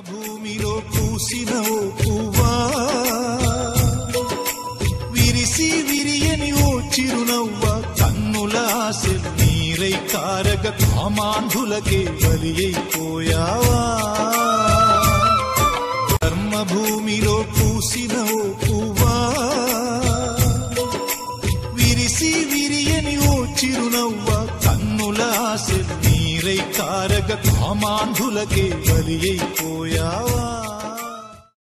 భూమిలో పూసిన ఓ పువ్వా విరిసి విరియని ఓ చిరునవ్వ కన్నుల ఆశలు నీరై కారగ కామాంధులకే బలి అయిపోయావా కర్మభూమిలో పూసిన ఓ పువ్వా విరిసి విరియని ఓ చిరునవ్వ కన్నుల ఆశలు నీరై కారగ కామాంధులకే బలి అయిపోయావా